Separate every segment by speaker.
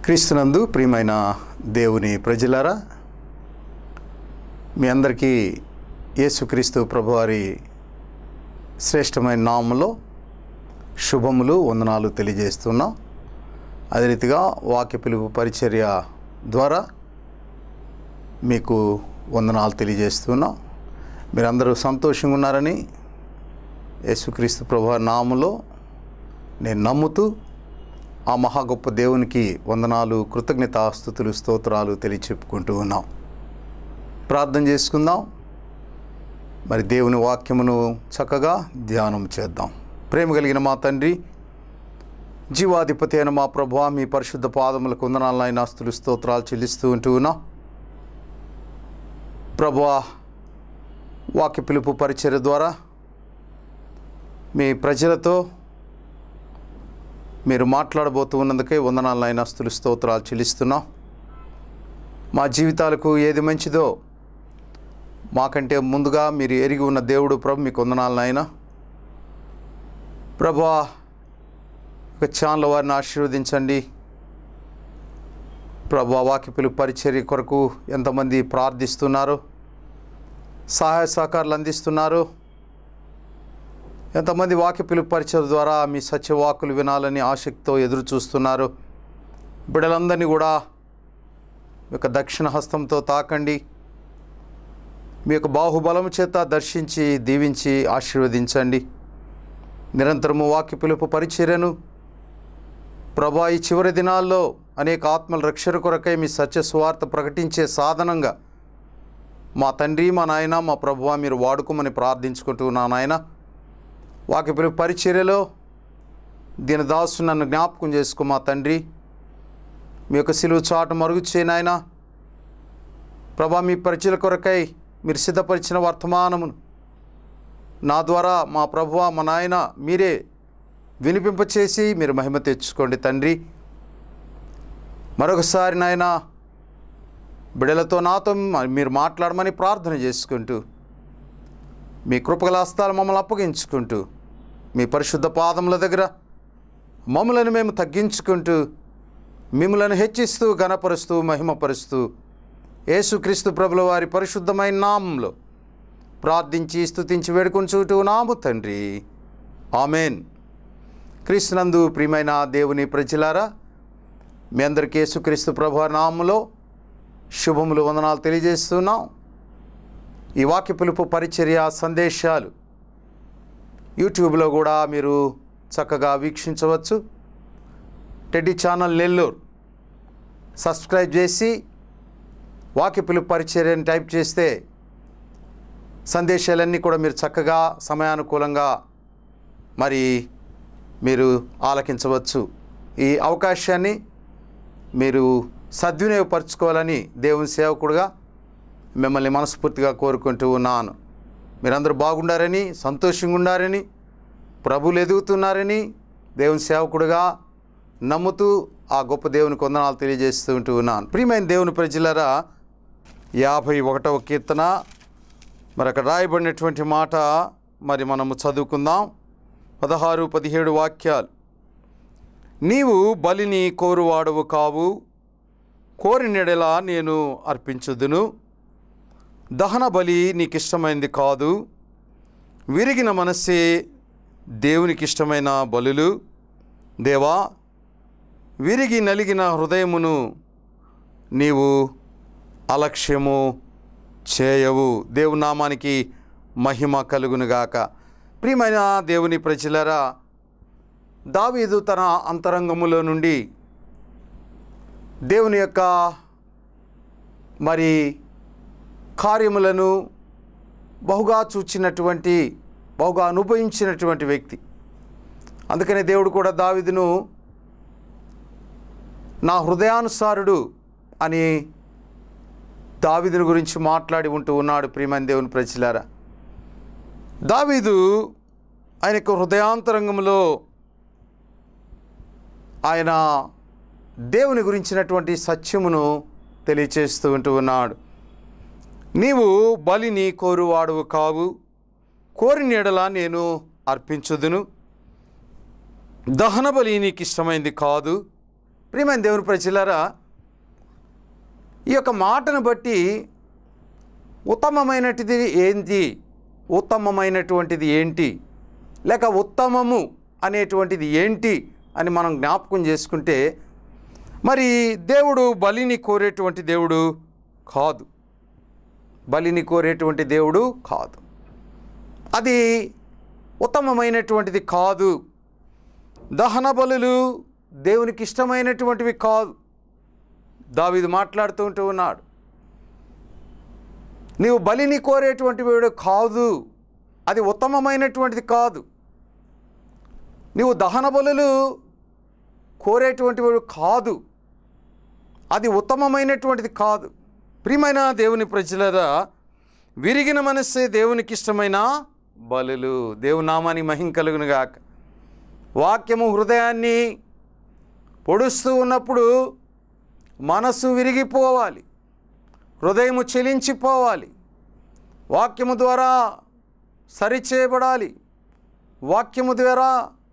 Speaker 1: క్రీస్తునందు ప్రియమైన దేవుని ప్రజలారా మీ అందరికీ యేసుక్రీస్తు ప్రభువారి శ్రేష్టమైన నామంలో శుభములు వందనాలు తెలియజేస్తున్నాం అదే రీతిగా వాక్య పిలుపు పరిచర్య ద్వారా మీకు వందనాలు తెలియజేస్తున్నాం మీరందరూ సంతోషంగా ఉన్నారని యేసుక్రీస్తు ప్రభు నామంలో నేను నమ్ముతూ ఆ మహా గొప్ప దేవునికి వందనాలు కృతజ్ఞతాస్థుతులు స్తోత్రాలు తెలియచెప్పుకుంటూ ఉన్నాం ప్రార్థన చేసుకుందాం మరి దేవుని వాక్యమును చక్కగా ధ్యానం చేద్దాం ప్రేమ కలిగిన మా తండ్రి జీవాధిపతి అయిన మా ప్రభు మీ పరిశుద్ధ పాదములకు వందనాలను ఆయన ఆస్తులు స్తోత్రాలు చెల్లిస్తూ ఉంటూ ఉన్నాం ప్రభువా వాక్య పిలుపు పరిచర్య ద్వారా మీ ప్రజలతో మీరు మాట్లాడబోతూ ఉన్నందుకే వందనాలను ఆయన స్తులు స్తోత్రాలు చెల్లిస్తున్నాం మా జీవితాలకు ఏది మంచిదో మాకంటే ముందుగా మీరు ఎరిగి ఉన్న దేవుడు ప్రభు మీకు వందనాలను ఆయన ప్రభా ఒక ఛానల్ వారిని ఆశీర్వదించండి ప్రభా వాక్య పిలుపు పరిచర్య కొరకు ఎంతమంది ప్రార్థిస్తున్నారు సహాయ సహకారాలు అందిస్తున్నారు ఎంతమంది వాక్య పిలుపు పరిచయం ద్వారా మీ సత్యవాకులు వినాలని ఆసక్తితో ఎదురు చూస్తున్నారు బిడ్డలందరినీ కూడా మీ యొక్క దక్షిణ హస్తంతో తాకండి మీ యొక్క బాహుబలము చేత దర్శించి దీవించి ఆశీర్వదించండి నిరంతరము వాక్య పిలుపు పరిచర్యను ప్రభా ఈ చివరి దినాల్లో అనేక ఆత్మల రక్షణ కొరకై మీ సత్య సువార్త ప్రకటించే సాధనంగా మా తండ్రి మా నాయన మా ప్రభువా మీరు వాడుకోమని ప్రార్థించుకుంటున్నా నాయన వాక్య పిలుపు పరిచర్యలో దీని దాసు నన్ను జ్ఞాపకం చేసుకో మా తండ్రి మీ యొక్క సిలువు చాటు మరుగు చేయనాయన ప్రభా మీ పరిచయల కొరకై మీరు సిద్ధపరిచిన వర్తమానమును నా ద్వారా మా ప్రభువ మా నాయన మీరే వినిపింపచేసి మీరు మహిమ తెచ్చుకోండి తండ్రి మరొకసారి నాయన బిడలతో నాతో మీరు మాట్లాడమని ప్రార్థన చేసుకుంటూ మీ కృపగల హస్తాలు మమ్మల్ని అప్పగించుకుంటూ మీ పరిశుద్ధ పాదముల దగ్గర మమ్మలను మేము తగ్గించుకుంటూ మిమ్మలను హెచ్చిస్తూ గణపరుస్తూ మహిమపరుస్తూ యేసుక్రీస్తు ప్రభుల వారి పరిశుద్ధమైన నామంలో ప్రార్థించి స్తుతించి వేడుకొంచుటూ నాము తండ్రి ఆమెన్ క్రీస్తునందు ప్రియమైన దేవుని ప్రజలారా మీ అందరికీ యేసుక్రీస్తు ప్రభు నామంలో శుభములు వందనాలు తెలియజేస్తున్నాం ఈ వాక్య పిలుపు పరిచర్య సందేశాలు యూట్యూబ్లో కూడా మీరు చక్కగా వీక్షించవచ్చు టెడ్డి ఛానల్ నెల్లూరు సబ్స్క్రైబ్ చేసి వాక్య పిలుపు పరిచర్యని టైప్ చేస్తే సందేశాలన్నీ కూడా మీరు చక్కగా సమయానుకూలంగా మరి మీరు ఆలకించవచ్చు ఈ అవకాశాన్ని మీరు సద్వినియోగపరచుకోవాలని దేవుని సేవకుడుగా మిమ్మల్ని మనస్ఫూర్తిగా కోరుకుంటూ ఉన్నాను మీరందరూ బాగుండారని సంతోషంగా ఉండారని ప్రభులు ఎదుగుతున్నారని దేవుని సేవకుడుగా నమ్ముతూ ఆ గొప్ప దేవుని కొందనాలు తెలియజేస్తూ ఉంటూ ఉన్నాను ప్రియమైన దేవుని ప్రజలరా యాభై ఒకటవ కీర్తన మరి అక్కడ రాయబడినటువంటి మాట మరి మనము చదువుకుందాం పదహారు పదిహేడు వాక్యాలు నీవు బలిని కోరువాడవు కావు కోరినెడలా నేను అర్పించుదును దహన బలి నీకు ఇష్టమైంది కాదు విరిగిన మనస్సే దేవునికి ఇష్టమైన బలులు దేవా విరిగి నలిగిన హృదయమును నీవు అలక్ష్యము చేయవు దేవుని నామానికి మహిమ కలుగునుగాక ప్రియమైన దేవుని ప్రజలరా దావీదు తన అంతరంగములో నుండి దేవుని యొక్క మరి కార్యములను బహుగా చూచినటువంటి బహుగా అనుభవించినటువంటి వ్యక్తి అందుకనే దేవుడు కూడా దావిదును నా హృదయానుసారుడు అని దావిదుని గురించి మాట్లాడి ఉంటూ ఉన్నాడు ప్రియమైన దేవుని ప్రజలారా దావీదు ఆయన యొక్క హృదయాంతరంగంలో ఆయన దేవుని గురించినటువంటి సత్యమును తెలియచేస్తూ ఉంటూ ఉన్నాడు నీవు బలిని కోరువాడువు కావు కోరిన ఎడల నేను అర్పించుదును దహన బలి నీకు ఇష్టమైంది కాదు ప్రియమైన దేవుని ప్రజలారా ఈ యొక్క మాటను బట్టి ఉత్తమమైనటిది ఏంటి ఉత్తమమైనటువంటిది ఏంటి లేక ఉత్తమము అనేటువంటిది ఏంటి అని మనం జ్ఞాపకం చేసుకుంటే మరి దేవుడు బలిని కోరేటువంటి దేవుడు కాదు బలిని కోరేటువంటి దేవుడు కాదు అది ఉత్తమమైనటువంటిది కాదు దహన బలులు దేవునికి ఇష్టమైనటువంటివి కాదు దావీదు మాట్లాడుతూ ఉంటూ ఉన్నాడు నీవు బలిని కోరేటువంటి వాడు కాదు అది ఉత్తమమైనటువంటిది కాదు నీవు దహన బలులు కోరేటువంటి వాడు కాదు అది ఉత్తమమైనటువంటిది కాదు ప్రియమైన దేవుని ప్రజలరా విరిగిన మనస్సే దేవునికి ఇష్టమైన బలులు దేవునామాని మహిం కలుగునుగాక వాక్యము హృదయాన్ని పొడుస్తూ ఉన్నప్పుడు మనస్సు విరిగిపోవాలి హృదయము చెలించిపోవాలి వాక్యము ద్వారా సరిచేయబడాలి వాక్యము ద్వారా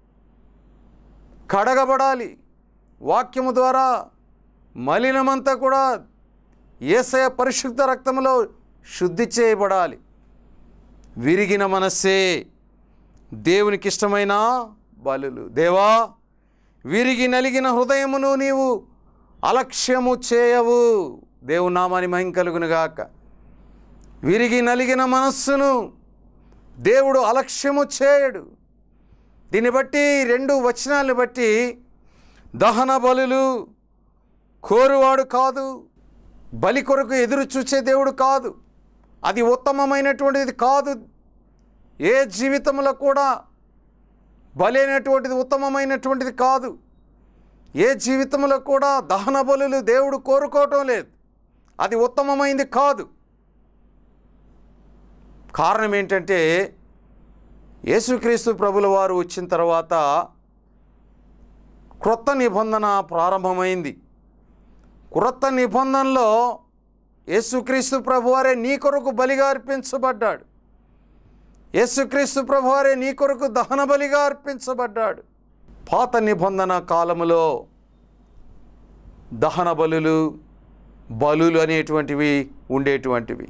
Speaker 1: కడగబడాలి వాక్యము ద్వారా మలినమంతా కూడా ఏసయ పరిశుద్ధ రక్తంలో శుద్ధి చేయబడాలి విరిగిన మనస్సే దేవునికి ఇష్టమైన బలులు దేవా విరిగి నలిగిన హృదయమును నీవు అలక్ష్యము చేయవు దేవునామాని మహిం కలుగునుగాక విరిగి నలిగిన మనస్సును దేవుడు అలక్ష్యము చేయడు దీన్ని బట్టి రెండు వచనాలను బట్టి దహన బలులు కోరువాడు కాదు బలి కొరకు ఎదురు చూసే దేవుడు కాదు అది ఉత్తమమైనటువంటిది కాదు ఏ జీవితంలో కూడా బలి అయినటువంటిది ఉత్తమమైనటువంటిది కాదు ఏ జీవితంలో కూడా దహన బలులు దేవుడు కోరుకోవటం లేదు అది ఉత్తమమైంది కాదు కారణం ఏంటంటే యేసుక్రీస్తు ప్రభుల వారు వచ్చిన తర్వాత క్రొత్త నిబంధన ప్రారంభమైంది క్రొత్త నిబంధనలో యేసుక్రీస్తు ప్రభువారే నీ కొరకు బలిగా అర్పించబడ్డాడు యేసుక్రీస్తు ప్రభువారే నీ కొరకు దహన బలిగా అర్పించబడ్డాడు పాత నిబంధన కాలములో దహన బలులు బలులు అనేటువంటివి ఉండేటువంటివి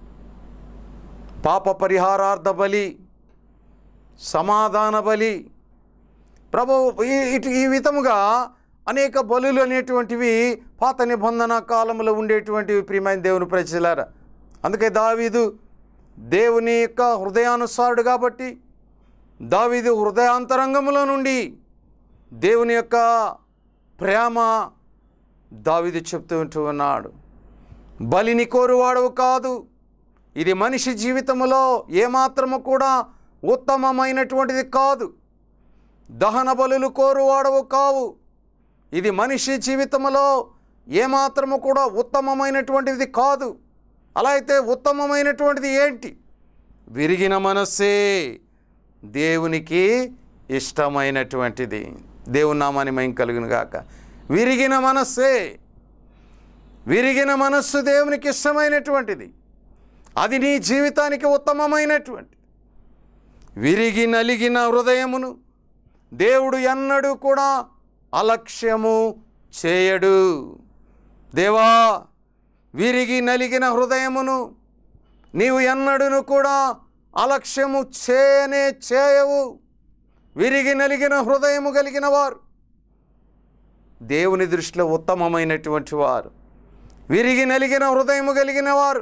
Speaker 1: పాప పరిహారార్థ బలి సమాధాన బలి ప్రభు ఈ- ఇటు ఈ విధముగా అనేక బలులు అనేటువంటివి పాత నిబంధన కాలంలో ఉండేటువంటివి ప్రియమైన దేవుని ప్రజలారా అందుకే దావీదు దేవుని యొక్క హృదయానుసారుడు కాబట్టి దావీదు హృదయాంతరంగములో నుండి దేవుని యొక్క ప్రేమ దావీదు చెప్తూ ఉంటూ ఉన్నాడు బలిని కోరువాడవు కాదు ఇది మనిషి జీవితంలో ఏమాత్రము కూడా ఉత్తమమైనటువంటిది కాదు దహన బలులు కోరువాడవు కావు ఇది మనిషి జీవితంలో ఏమాత్రము కూడా ఉత్తమమైనటువంటిది కాదు అలా అయితే ఉత్తమమైనటువంటిది ఏంటి విరిగిన మనస్సే దేవునికి ఇష్టమైనటువంటిది దేవుని నామాని మయం కలుగును గాక విరిగిన మనస్సే విరిగిన మనస్సు దేవునికి ఇష్టమైనటువంటిది అది నీ జీవితానికి ఉత్తమమైనటువంటి విరిగి నలిగిన హృదయమును దేవుడు ఎన్నడూ కూడా అలక్ష్యము చేయడు దేవా విరిగి నలిగిన హృదయమును నీవు ఎన్నడూను కూడా అలక్ష్యము చేయనే చేయవు విరిగి నలిగిన హృదయము కలిగిన వారు దేవుని దృష్టిలో ఉత్తమమైనటువంటి వారు విరిగి నలిగిన హృదయము కలిగిన వారు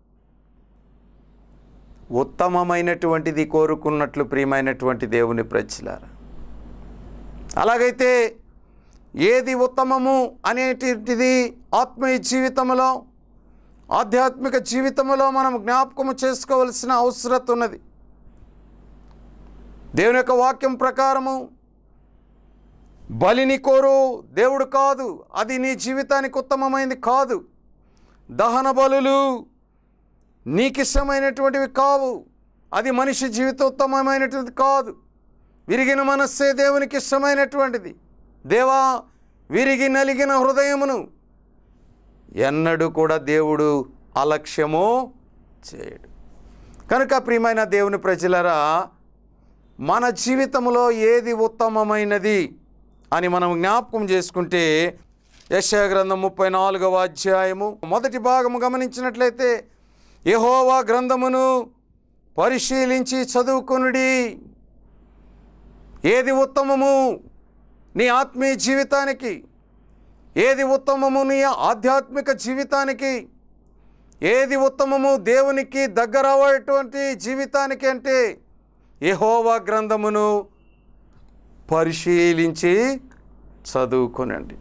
Speaker 1: ఉత్తమమైనటువంటిది కోరుకున్నట్లు ప్రియమైనటువంటి దేవుని ప్రజలారా అలాగైతే ఏది ఉత్తమము అనేటిది ఆత్మీయ జీవితంలో ఆధ్యాత్మిక జీవితంలో మనం జ్ఞాపకము చేసుకోవలసిన అవసరత ఉన్నది దేవుని యొక్క వాక్యం ప్రకారము బలిని కోరు దేవుడు కాదు అది నీ జీవితానికి ఉత్తమమైనది కాదు దహన బలులు నీకిష్టమైనటువంటివి కావు అది మనిషి జీవితోత్తమమైనటువంటిది కాదు విరిగిన మనస్సే దేవునికి ఇష్టమైనటువంటిది దేవా విరిగి నలిగిన హృదయమును ఎన్నడూ కూడా దేవుడు అలక్ష్యము చేయడు కనుక ప్రియమైన దేవుని ప్రజలరా మన జీవితంలో ఏది ఉత్తమమైనది అని మనం జ్ఞాపకం చేసుకుంటే యశయ గ్రంథం ముప్పై నాలుగవ అధ్యాయము మొదటి భాగము గమనించినట్లయితే యహోవా గ్రంథమును పరిశీలించి చదువుకొనుడి ఏది ఉత్తమము నీ ఆత్మీయ జీవితానికి ఏది ఉత్తమము నీ ఆధ్యాత్మిక జీవితానికి ఏది ఉత్తమము దేవునికి దగ్గర అవ్వటువంటి జీవితానికి అంటే యెహోవా గ్రంథమును పరిశీలించి చదువుకొనండి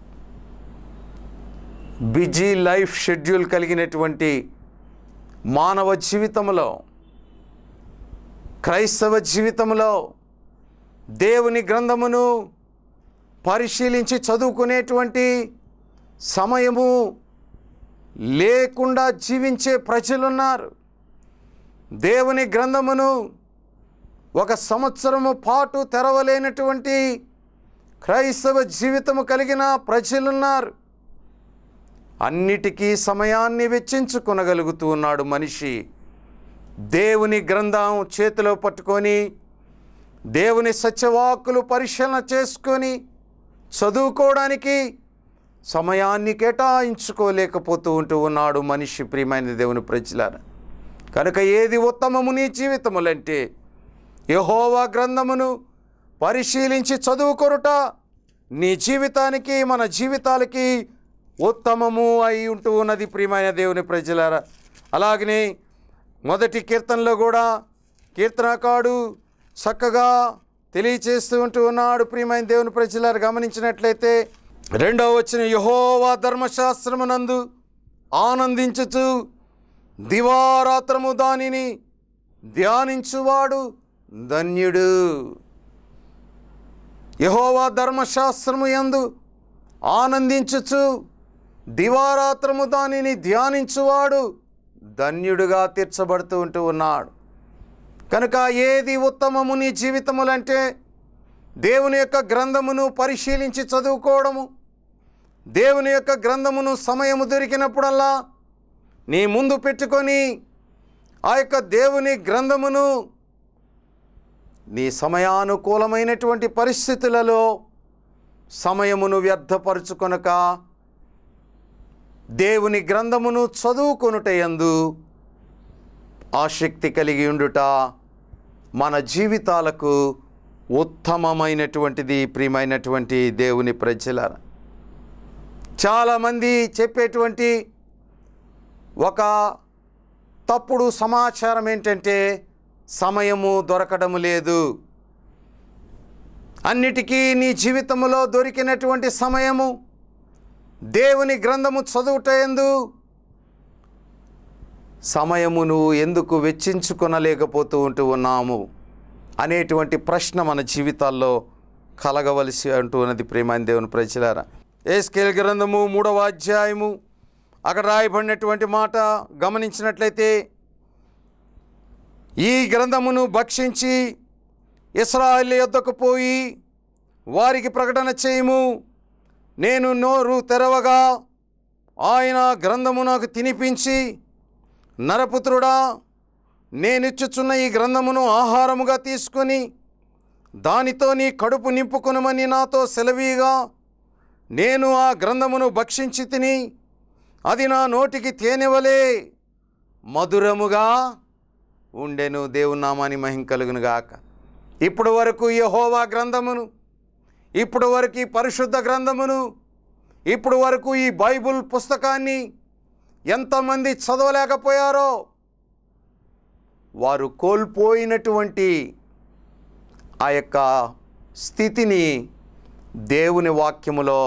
Speaker 1: బిజీ లైఫ్ షెడ్యూల్ కలిగినటువంటి మానవ జీవితంలో క్రైస్తవ జీవితంలో దేవుని గ్రంథమును పరిశీలించి చదువుకునేటువంటి సమయము లేకుండా జీవించే ప్రజలున్నారు దేవుని గ్రంథమును ఒక సంవత్సరము పాటు తెరవలేనటువంటి క్రైస్తవ జీవితము కలిగిన ప్రజలున్నారు అన్నిటికీ సమయాన్ని వెచ్చించుకొనగలుగుతూ ఉన్నాడు మనిషి దేవుని గ్రంథం చేతిలో పట్టుకొని దేవుని సత్యవాక్కులు పరిశీలన చేసుకొని చదువుకోవడానికి సమయాన్ని కేటాయించుకోలేకపోతూ ఉంటూ ఉన్నాడు మనిషి ప్రియమైన దేవుని ప్రజలారా కనుక ఏది ఉత్తమము నీ జీవితములంటే యహోవా గ్రంథమును పరిశీలించి చదువుకొనుట నీ జీవితానికి మన జీవితాలకి ఉత్తమము అయి ఉంటూ ఉన్నది ప్రియమైన దేవుని ప్రజలారా అలాగనే మొదటి కీర్తనలో కూడా కీర్తనకాడు చక్కగా తెలియచేస్తూ ఉంటూ ఉన్నాడు ప్రియమైన దేవుని ప్రజలారు గమనించినట్లయితే రెండవ వచ్చిన యహోవా ధర్మశాస్త్రమునందు ఆనందించుచు దివారాత్రము దానిని ధ్యానించువాడు ధన్యుడు యహోవా ధర్మశాస్త్రము యందు ఆనందించుచు దివారాత్రము దానిని ధ్యానించువాడు ధన్యుడుగా తీర్చబడుతూ ఉంటూ ఉన్నాడు కనుక ఏది ఉత్తమము నీ జీవితములంటే దేవుని యొక్క గ్రంథమును పరిశీలించి చదువుకోవడము దేవుని యొక్క గ్రంథమును సమయము దొరికినప్పుడల్లా నీ ముందు పెట్టుకొని ఆ యొక్క దేవుని గ్రంథమును నీ సమయానుకూలమైనటువంటి పరిస్థితులలో సమయమును వ్యర్థపరుచుకొనక దేవుని గ్రంథమును చదువుకొనుటయందు ఆసక్తి కలిగి ఉండుట మన జీవితాలకు ఉత్తమమైనటువంటిది ప్రియమైనటువంటి దేవుని ప్రజల చాలామంది చెప్పేటువంటి ఒక తప్పుడు సమాచారం ఏంటంటే సమయము దొరకడం లేదు అన్నిటికీ నీ జీవితంలో దొరికినటువంటి సమయము దేవుని గ్రంథము చదువుటయందు సమయమును ఎందుకు వెచ్చించుకొనలేకపోతూ ఉంటూ ఉన్నాము అనేటువంటి ప్రశ్న మన జీవితాల్లో కలగవలసి అంటూ ఉన్నది ప్రేమాని దేవుని ప్రజలారా ఏస్కేల్ గ్రంథము మూడవ అధ్యాయము అక్కడ రాయబడినటువంటి మాట గమనించినట్లయితే ఈ గ్రంథమును భక్షించి ఇస్రాయేల్ యొద్దకు పోయి వారికి ప్రకటన చేయము నేను నోరు తెరవగా ఆయన గ్రంథము నాకు తినిపించి నరపుత్రుడా నేనిచ్చుచున్న ఈ గ్రంథమును ఆహారముగా తీసుకొని దానితో నీ కడుపు నింపుకొనమని నాతో సెలవీగా నేను ఆ గ్రంథమును భక్షించి తిని అది నా నోటికి తేనెవలే మధురముగా ఉండెను దేవుని నామాని మహిం కలుగును గాక ఇప్పుడు వరకు యహోవా గ్రంథమును ఇప్పుడు వరకు ఈ పరిశుద్ధ గ్రంథమును ఇప్పుడు వరకు ఈ బైబుల్ పుస్తకాన్ని ఎంతమంది చదవలేకపోయారో వారు కోల్పోయినటువంటి ఆ యొక్క స్థితిని దేవుని వాక్యములో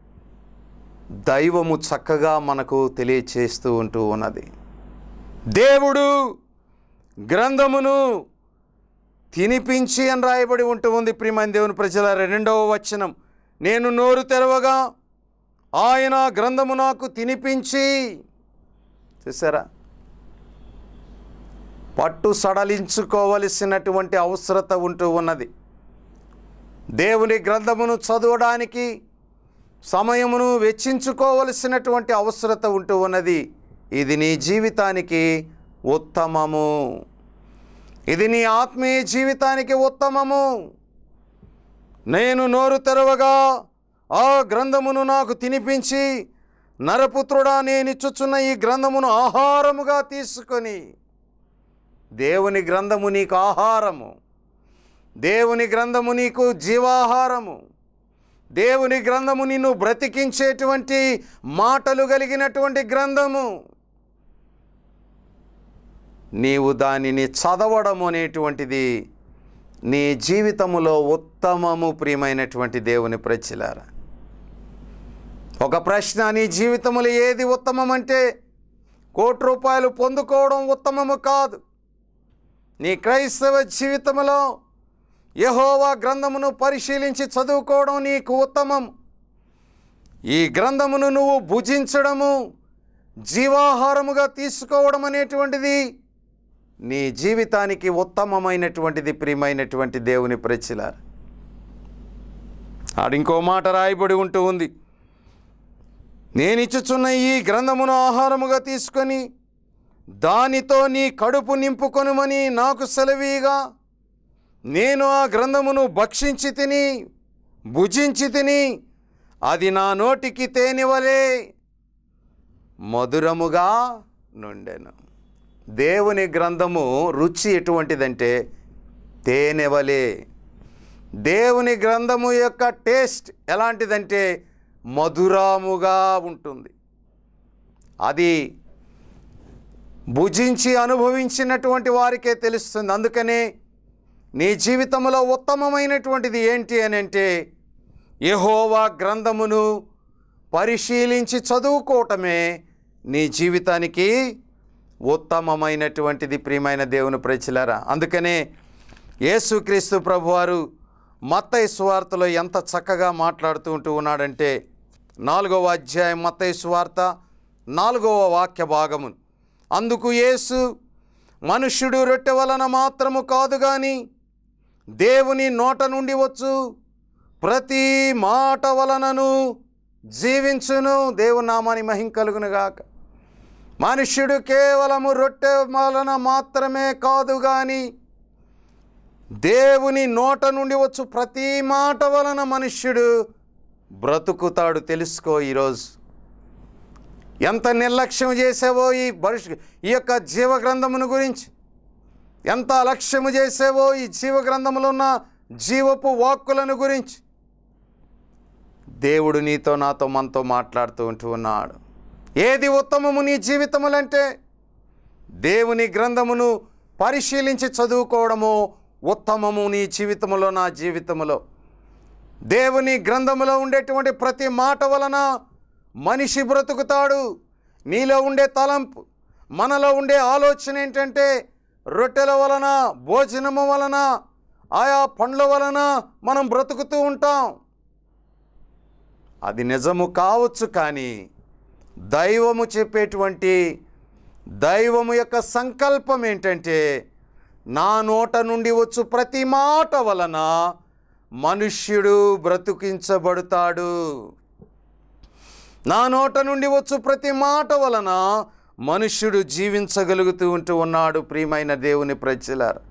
Speaker 1: దైవము చక్కగా మనకు తెలియచేస్తూ ఉంటూ ఉన్నది దేవుడు గ్రంథమును తినిపించి అని రాయబడి ఉంటూ ఉంది ప్రియమైన దేవుని ప్రజల రెండవ వచనం నేను నోరు తెరవగా ఆయన గ్రంథము నాకు తినిపించి చూసారా పట్టు సడలించుకోవలసినటువంటి అవసరత ఉంటూ ఉన్నది దేవుని గ్రంథమును చదవడానికి సమయమును వెచ్చించుకోవలసినటువంటి అవసరత ఉంటూ ఉన్నది ఇది నీ జీవితానికి ఉత్తమము ఇది నీ ఆత్మీయ జీవితానికి ఉత్తమము నేను నోరు తెరవగా ఆ గ్రంథమును నాకు తినిపించి నరపుత్రుడా నేనిచ్చుచున్న ఈ గ్రంథమును ఆహారముగా తీసుకొని దేవుని గ్రంథము నీకు ఆహారము దేవుని గ్రంథము నీకు జీవాహారము దేవుని గ్రంథము నిన్ను బ్రతికించేటువంటి మాటలు కలిగినటువంటి గ్రంథము నీవు దానిని చదవడం అనేటువంటిది నీ జీవితములో ఉత్తమము ప్రియమైనటువంటి దేవుని ప్రజలారా ఒక ప్రశ్న నీ జీవితంలో ఏది ఉత్తమం అంటే కోటి రూపాయలు పొందుకోవడం ఉత్తమము కాదు నీ క్రైస్తవ జీవితంలో యహోవా గ్రంథమును పరిశీలించి చదువుకోవడం నీకు ఉత్తమం ఈ గ్రంథమును నువ్వు భుజించడము జీవాహారముగా తీసుకోవడం అనేటువంటిది నీ జీవితానికి ఉత్తమమైనటువంటిది ప్రియమైనటువంటి దేవుని ప్రజలారు ఆడ ఇంకో మాట రాయబడి ఉంటూ ఉంది నేను ఇచ్చుచున్న ఈ గ్రంథమును ఆహారముగా తీసుకొని దానితో నీ కడుపు నింపుకొనుమని నాకు సెలవీగా నేను ఆ గ్రంథమును భక్షించి తిని భుజించి తిని అది నా నోటికి తేనివలే మధురముగా నుండెను దేవుని గ్రంథము రుచి ఎటువంటిదంటే తేనెవలే దేవుని గ్రంథము యొక్క టేస్ట్ ఎలాంటిదంటే మధురాముగా ఉంటుంది అది భుజించి అనుభవించినటువంటి వారికే తెలుస్తుంది అందుకనే నీ జీవితంలో ఉత్తమమైనటువంటిది ఏంటి అని అంటే యెహోవా గ్రంథమును పరిశీలించి చదువుకోవటమే నీ జీవితానికి ఉత్తమమైనటువంటిది ప్రియమైన దేవుని ప్రజలారా అందుకనే యేసుక్రీస్తు ప్రభువారు మత్తయి సువార్తలో ఎంత చక్కగా మాట్లాడుతూ ఉంటూ ఉన్నాడంటే నాలుగవ అధ్యాయం మత్తయి సువార్త నాలుగవ వాక్య భాగము అందుకు యేసు మనుష్యుడు రొట్టె వలన మాత్రము కాదు కానీ దేవుని నోట నుండి వచ్చు ప్రతి మాట వలనను జీవించును దేవుని నామాని మహిం కలుగునుగాక మనుష్యుడు కేవలము రొట్టె వలన మాత్రమే కాదు కానీ దేవుని నోట నుండి వచ్చు ప్రతి మాట వలన మనుష్యుడు బ్రతుకుతాడు తెలుసుకో ఈరోజు ఎంత నిర్లక్ష్యం చేసావో ఈ భవిష్య ఈ యొక్క జీవగ్రంథమును గురించి ఎంత అలక్ష్యము చేసావో ఈ జీవగ్రంథములో ఉన్న జీవపు వాక్కులను గురించి దేవుడు నీతో నాతో మనతో మాట్లాడుతూ ఉంటూ ఉన్నాడు ఏది ఉత్తమము నీ జీవితములంటే దేవుని గ్రంథమును పరిశీలించి చదువుకోవడము ఉత్తమము నీ జీవితములో నా జీవితములో దేవుని గ్రంథములో ఉండేటువంటి ప్రతి మాట వలన మనిషి బ్రతుకుతాడు నీలో ఉండే తలంపు మనలో ఉండే ఆలోచన ఏంటంటే రొట్టెల వలన భోజనము వలన ఆయా పండ్ల వలన మనం బ్రతుకుతూ ఉంటాం అది నిజము కావచ్చు కానీ దైవము చెప్పేటువంటి దైవము యొక్క సంకల్పం ఏంటంటే నా నోట నుండి వచ్చు ప్రతి మాట వలన మనుష్యుడు బ్రతుకించబడతాడు నా నోట నుండి వచ్చు ప్రతి మాట వలన మనుష్యుడు జీవించగలుగుతూ ఉంటూ ఉన్నాడు ప్రియమైన దేవుని ప్రజలారు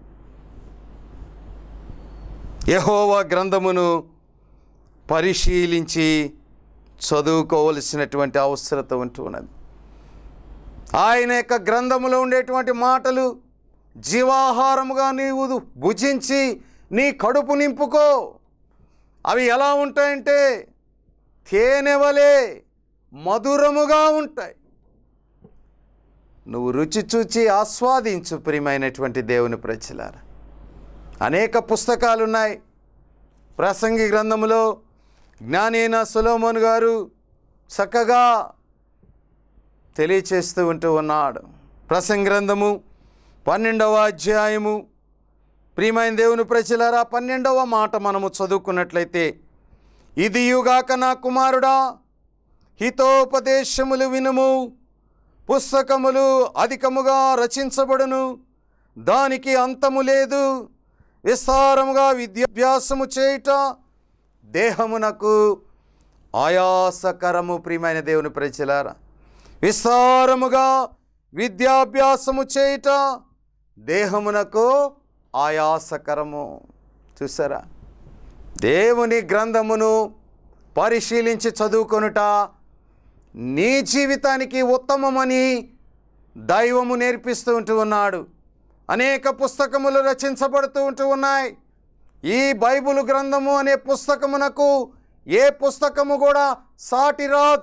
Speaker 1: యహోవా గ్రంథమును పరిశీలించి చదువుకోవలసినటువంటి అవసరత ఉంటూ ఉన్నది ఆయన యొక్క గ్రంథములో ఉండేటువంటి మాటలు జీవాహారముగా నీవు భుజించి నీ కడుపు నింపుకో అవి ఎలా ఉంటాయంటే తేనెవలే మధురముగా ఉంటాయి నువ్వు రుచి చూచి ఆస్వాదించు ప్రియమైనటువంటి దేవుని ప్రజలారా అనేక పుస్తకాలు ఉన్నాయి ప్రసంగి గ్రంథములో జ్ఞానైన సులోమోన్ గారు చక్కగా తెలియచేస్తూ ఉంటూ ఉన్నాడు ప్రసంగ గ్రంథము పన్నెండవ అధ్యాయము ప్రియమైన దేవుని ప్రజలారా పన్నెండవ మాట మనము చదువుకున్నట్లయితే ఇదియుగాక నా కుమారుడా హితోపదేశములు వినుము పుస్తకములు అధికముగా రచించబడును దానికి అంతము లేదు విస్తారముగా విద్యాభ్యాసము చేయుట దేహమునకు ఆయాసకరము ప్రియమైన దేవుని ప్రజలారా విస్తారముగా విద్యాభ్యాసము చేయుట దేహమునకు ఆయాసకరము చూసారా దేవుని గ్రంథమును పరిశీలించి చదువుకొనుట నీ జీవితానికి ఉత్తమమని దైవము నేర్పిస్తూ ఉంటూ ఉన్నాడు అనేక పుస్తకములు రచించబడుతూ ఉంటూ ఉన్నాయి ఈ బైబిల్ గ్రంథము అనే పుస్తకమునకు ఏ పుస్తకము కూడా సాటి రాదు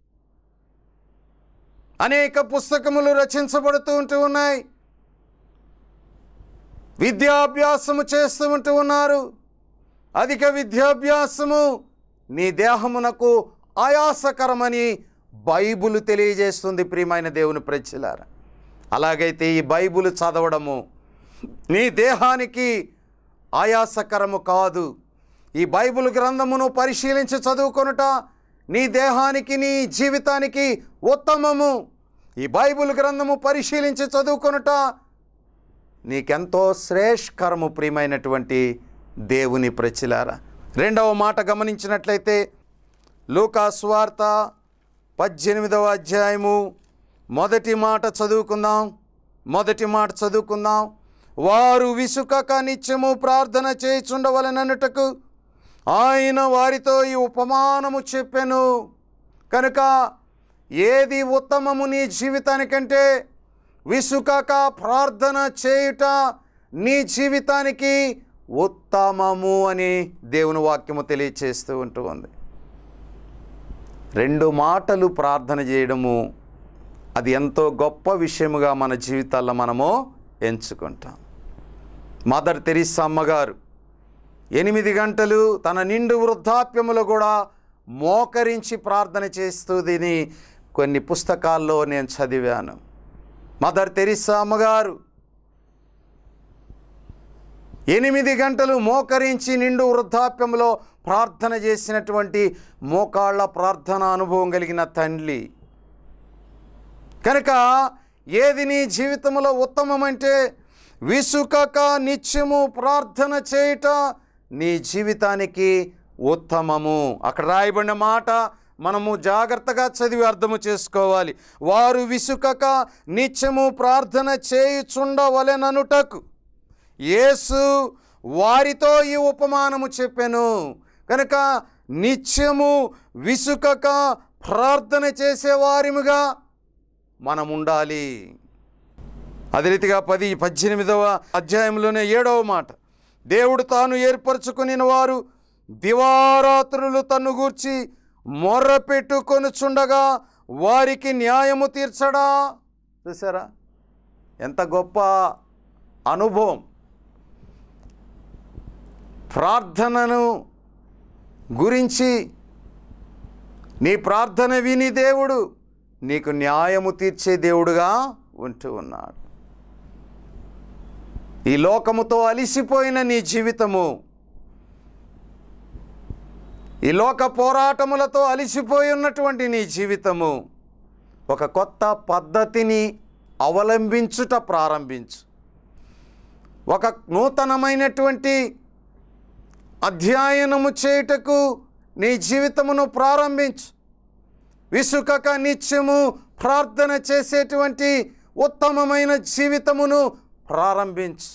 Speaker 1: అనేక పుస్తకములు రచించబడుతూ ఉంటూ ఉన్నాయి విద్యాభ్యాసము చేస్తూ ఉంటూ ఉన్నారు అధిక విద్యాభ్యాసము నీ దేహమునకు ఆయాసకరమని బైబుల్ తెలియజేస్తుంది ప్రియమైన దేవుని ప్రజలారా అలాగైతే ఈ బైబుల్ చదవడము నీ దేహానికి ఆయాసకరము కాదు ఈ బైబిల్ గ్రంథమును పరిశీలించి చదువుకొనుట నీ దేహానికి నీ జీవితానికి ఉత్తమము ఈ బైబిల్ గ్రంథము పరిశీలించి చదువుకొనుట నీకెంతో శ్రేష్కరము ప్రియమైనటువంటి దేవుని ప్రచిలారా రెండవ మాట గమనించినట్లయితే లూకా స్వార్త పద్దెనిమిదవ అధ్యాయము మొదటి మాట చదువుకుందాం మొదటి మాట చదువుకుందాం వారు విసుకక నిత్యము ప్రార్థన చేయుచుండవలననుటకు ఆయన వారితో ఈ ఉపమానము చెప్పెను కనుక ఏది ఉత్తమము నీ జీవితానికంటే విసుకక ప్రార్థన చేయుట నీ జీవితానికి ఉత్తమము అని దేవుని వాక్యము తెలియచేస్తూ ఉంటూ ఉంది రెండు మాటలు ప్రార్థన చేయడము అది ఎంతో గొప్ప విషయముగా మన జీవితాల్లో మనము ఎంచుకుంటాం మదర్ తెరిసా అమ్మగారు ఎనిమిది గంటలు తన నిండు వృద్ధాప్యములో కూడా మోకరించి ప్రార్థన చేస్తూ దీని కొన్ని పుస్తకాల్లో నేను చదివాను మదర్ తెరిసా అమ్మగారు ఎనిమిది గంటలు మోకరించి నిండు వృద్ధాప్యంలో ప్రార్థన చేసినటువంటి మోకాళ్ళ ప్రార్థన అనుభవం కలిగిన తండ్రి కనుక ఏది నీ జీవితంలో ఉత్తమమంటే విసుకక నిత్యము ప్రార్థన చేయుట నీ జీవితానికి ఉత్తమము అక్కడ రాయబడిన మాట మనము జాగ్రత్తగా చదివి అర్థము చేసుకోవాలి వారు విసుకక నిత్యము ప్రార్థన చేయుచుండవలెననుటకు యేసు వారితో ఈ ఉపమానము చెప్పాను కనుక నిత్యము విసుకక ప్రార్థన చేసేవారిముగా మనం ఉండాలి అదే రీతిగా పది పద్దెనిమిదవ అధ్యాయంలోనే ఏడవ మాట దేవుడు తాను ఏర్పరచుకుని వారు దివారాత్రులు తన్ను గూర్చి మొర్ర పెట్టుకొనుచుండగా వారికి న్యాయము తీర్చడా చూసారా ఎంత గొప్ప అనుభవం ప్రార్థనను గురించి నీ ప్రార్థన విని దేవుడు నీకు న్యాయము తీర్చే దేవుడుగా ఉంటూ ఉన్నాడు ఈ లోకముతో అలిసిపోయిన నీ జీవితము ఈ లోక పోరాటములతో అలిసిపోయి ఉన్నటువంటి నీ జీవితము ఒక కొత్త పద్ధతిని అవలంబించుట ప్రారంభించు ఒక నూతనమైనటువంటి అధ్యయనము చేయుటకు నీ జీవితమును ప్రారంభించు విసుకక నిత్యము ప్రార్థన చేసేటువంటి ఉత్తమమైన జీవితమును ప్రారంభించు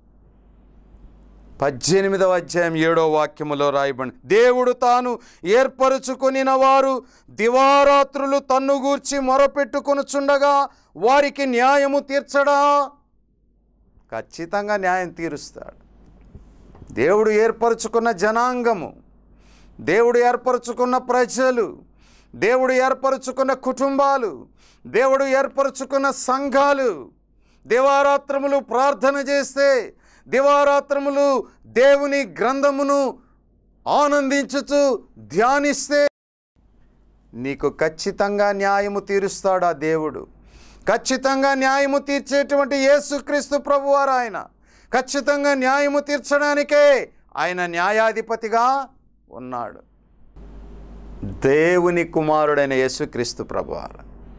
Speaker 1: పద్దెనిమిదవ అధ్యాయం ఏడో వాక్యములో రాయబడి దేవుడు తాను ఏర్పరచుకొనిన వారు దివారాత్రులు తన్ను గూర్చి మొరపెట్టుకొనుచుండగా వారికి న్యాయము తీర్చడా ఖచ్చితంగా న్యాయం తీరుస్తాడు దేవుడు ఏర్పరచుకున్న జనాంగము దేవుడు ఏర్పరచుకున్న ప్రజలు దేవుడు ఏర్పరచుకున్న కుటుంబాలు దేవుడు ఏర్పరచుకున్న సంఘాలు దివారాత్రములు ప్రార్థన చేస్తే దివారాత్రములు దేవుని గ్రంథమును ఆనందించుచు ధ్యానిస్తే నీకు ఖచ్చితంగా న్యాయము తీరుస్తాడు ఆ దేవుడు ఖచ్చితంగా న్యాయము తీర్చేటువంటి యేసుక్రీస్తు ప్రభువారు ఆయన ఖచ్చితంగా న్యాయము తీర్చడానికే ఆయన న్యాయాధిపతిగా ఉన్నాడు దేవుని కుమారుడైన యేసుక్రీస్తు ప్రభువారు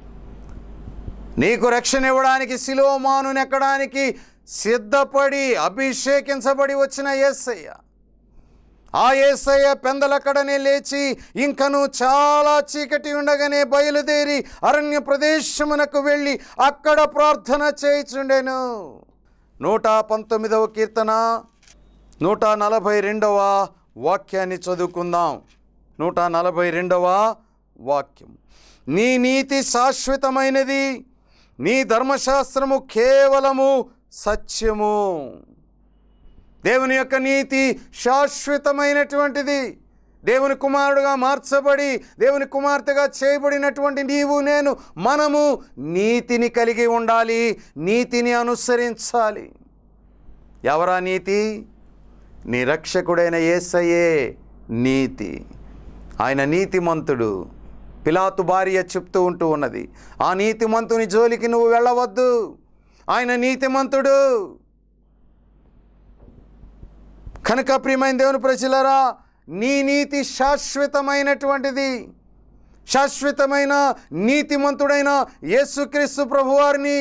Speaker 1: నీకు రక్షణ ఇవ్వడానికి శిలోమాను ఎక్కడానికి సిద్ధపడి అభిషేకించబడి వచ్చిన యేసయ్య ఆ యేసయ్య పెందలక్కడనే లేచి ఇంకను చాలా చీకటి ఉండగానే బయలుదేరి అరణ్య ప్రదేశమునకు వెళ్ళి అక్కడ ప్రార్థన చేయుచుండెను నూట పంతొమ్మిదవ కీర్తన నూట నలభై రెండవ వాక్యాన్ని చదువుకుందాం నూట నలభై రెండవ వాక్యం నీ నీతి శాశ్వతమైనది నీ ధర్మశాస్త్రము కేవలము సత్యము దేవుని యొక్క నీతి శాశ్వతమైనటువంటిది దేవుని కుమారుడుగా మార్చబడి దేవుని కుమార్తెగా చేయబడినటువంటి నీవు నేను మనము నీతిని కలిగి ఉండాలి నీతిని అనుసరించాలి ఎవరా నీతి నీ రక్షకుడైన యేసయ్యే నీతి ఆయన నీతిమంతుడు పిలాతు భార్య చెప్తూ ఉంటూ ఉన్నది ఆ నీతిమంతుని జోలికి నువ్వు వెళ్ళవద్దు ఆయన నీతిమంతుడు కనుక ప్రియమైన దేవుని ప్రజలరా నీ నీతి శాశ్వతమైనటువంటిది శాశ్వతమైన నీతిమంతుడైన యేసుక్రీస్తు ప్రభువారిని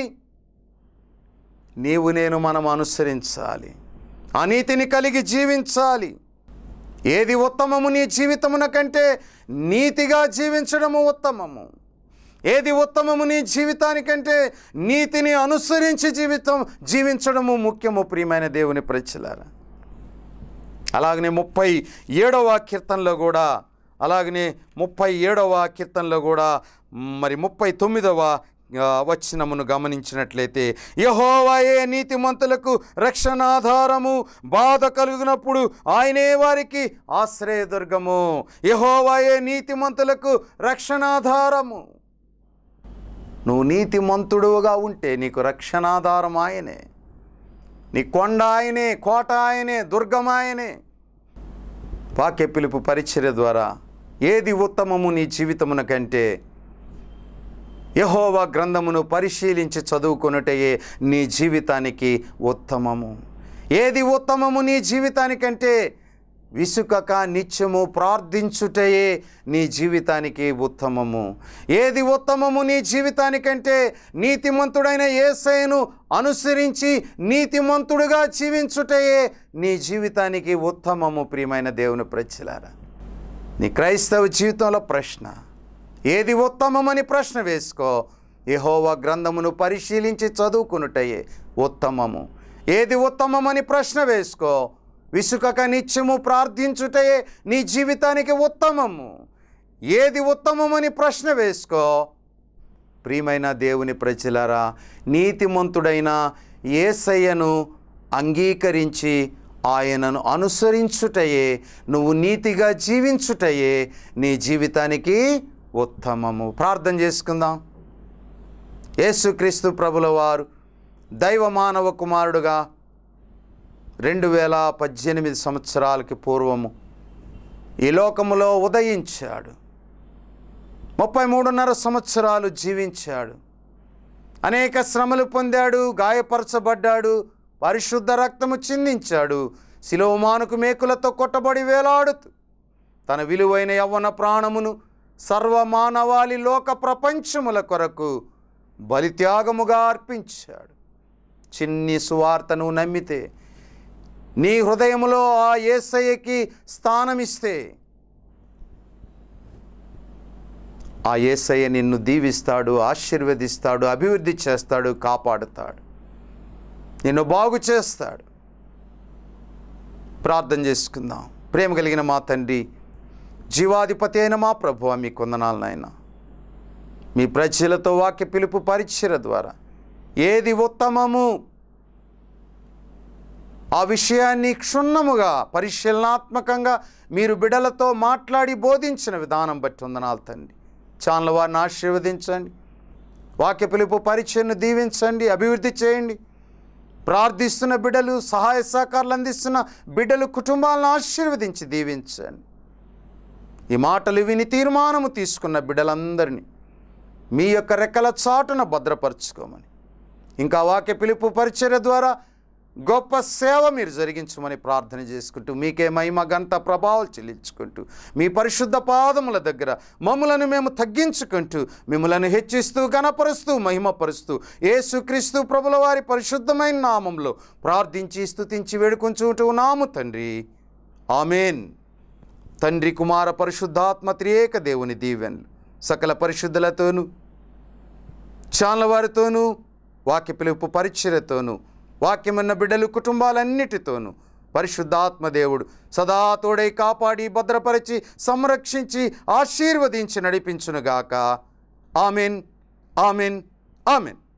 Speaker 1: నీవు నేను మనం అనుసరించాలి ఆ నీతిని కలిగి జీవించాలి ఏది ఉత్తమము నీ జీవితమున కంటే నీతిగా జీవించడము ఉత్తమము ఏది ఉత్తమము నీ జీవితానికంటే నీతిని అనుసరించి జీవితం జీవించడము ముఖ్యము ప్రియమైన దేవుని ప్రజలారా అలాగనే ముప్పై ఏడవ కీర్తనలో కూడా అలాగనే ముప్పై ఏడవ కీర్తనలో కూడా మరి ముప్పై తొమ్మిదవ ఆ, వచనమును గమనించినట్లయితే యహోవాయే నీతిమంతులకు రక్షణాధారము బాధ కలుగునప్పుడు ఆయనే వారికి ఆశ్రయదుర్గము యహోవాయే నీతిమంతులకు రక్షణాధారము నువ్వు నీతిమంతుడుగా ఉంటే నీకు రక్షణాధారం ఆయనే నీ కొండ ఆయనే కోట ఆయనే దుర్గం ఆయనే వాక్య పిలుపు పరిచర్య ద్వారా ఏది ఉత్తమము నీ జీవితమున కంటే యహోవా గ్రంథమును పరిశీలించి చదువుకొనుటయే నీ జీవితానికి ఉత్తమము ఏది ఉత్తమము నీ జీవితానికంటే విసుకక నిత్యము ప్రార్థించుటయే నీ జీవితానికి ఉత్తమము ఏది ఉత్తమము నీ జీవితానికంటే నీతిమంతుడైన యేసయ్యను అనుసరించి నీతిమంతుడుగా జీవించుటయే నీ జీవితానికి ఉత్తమము ప్రియమైన దేవుని ప్రజలారా నీ క్రైస్తవ జీవితంలో ప్రశ్న ఏది ఉత్తమమని ప్రశ్న వేసుకో యెహోవా గ్రంథమును పరిశీలించి చదువుకునుటయే ఉత్తమము ఏది ఉత్తమమని ప్రశ్న వేసుకో విసుకక నిత్యము ప్రార్థించుటయే నీ జీవితానికి ఉత్తమము ఏది ఉత్తమమని ప్రశ్న వేసుకో ప్రియమైన దేవుని ప్రజలారా నీతిమంతుడైన ఏసయ్యను అంగీకరించి ఆయనను అనుసరించుటయే నువ్వు నీతిగా జీవించుటయే నీ జీవితానికి ఉత్తమము ప్రార్థన చేసుకుందాం యేసుక్రీస్తు ప్రభుల వారు దైవ మానవ కుమారుడుగా రెండు వేల పద్దెనిమిది సంవత్సరాలకి పూర్వము ఈ లోకములో ఉదయించాడు ముప్పై మూడున్నర సంవత్సరాలు జీవించాడు అనేక శ్రమలు పొందాడు గాయపరచబడ్డాడు పరిశుద్ధ రక్తము చిందించాడు శిలోమానుకు మేకులతో కొట్టబడి వేలాడుతూ తన విలువైన యవ్వన ప్రాణమును సర్వమానవాళి లోక ప్రపంచముల కొరకు బలిత్యాగముగా అర్పించాడు చిన్ని సువార్తను నమ్మితే నీ హృదయములో ఆ ఏసయ్యకి స్థానమిస్తే ఆ ఏసయ్య నిన్ను దీవిస్తాడు ఆశీర్వదిస్తాడు అభివృద్ధి చేస్తాడు కాపాడుతాడు నిన్ను బాగు చేస్తాడు ప్రార్థన చేసుకుందాం ప్రేమ కలిగిన మా తండ్రి జీవాధిపతి అయిన మా ప్రభు మీ కొందనాలు నాయన మీ ప్రజలతో వాక్య పిలుపు పరిచయ ద్వారా ఏది ఉత్తమము ఆ విషయాన్ని క్షుణ్ణముగా పరిశీలనాత్మకంగా మీరు బిడలతో మాట్లాడి బోధించిన విధానం బట్టి వందనాలు తండ్రి ఛానల్ వారిని ఆశీర్వదించండి వాక్య పిలుపు పరిచయను దీవించండి అభివృద్ధి చేయండి ప్రార్థిస్తున్న బిడ్డలు సహాయ సహకారాలు అందిస్తున్న బిడ్డలు కుటుంబాలను ఆశీర్వదించి దీవించండి ఈ మాటలు విని తీర్మానము తీసుకున్న బిడ్డలందరినీ మీ యొక్క రెక్కల చాటున భద్రపరచుకోమని ఇంకా వాక్య పిలుపు పరిచర్య ద్వారా గొప్ప సేవ మీరు జరిగించమని ప్రార్థన చేసుకుంటూ మీకే మహిమ గంత ప్రభావాలు చెల్లించుకుంటూ మీ పరిశుద్ధ పాదముల దగ్గర మమ్ములను మేము తగ్గించుకుంటూ మిమ్మలను హెచ్చిస్తూ గణపరుస్తూ మహిమపరుస్తూ యేసుక్రీస్తు ప్రభుల వారి పరిశుద్ధమైన నామంలో ప్రార్థించి స్తుతించి వేడుకొంచుకుంటూ నాము తండ్రి ఆమెన్ తండ్రి కుమార పరిశుద్ధాత్మ త్రియేక దేవుని దీవెనలు సకల పరిశుద్ధులతోనూ ఛానల్ వారితోనూ వాక్య పిలుపు పరిచయతోనూ వాక్యమన్న బిడ్డలు కుటుంబాలన్నిటితోనూ పరిశుద్ధాత్మ దేవుడు సదా తోడై కాపాడి భద్రపరిచి సంరక్షించి ఆశీర్వదించి నడిపించునుగాక ఆమెన్ ఆమెన్ ఆమెన్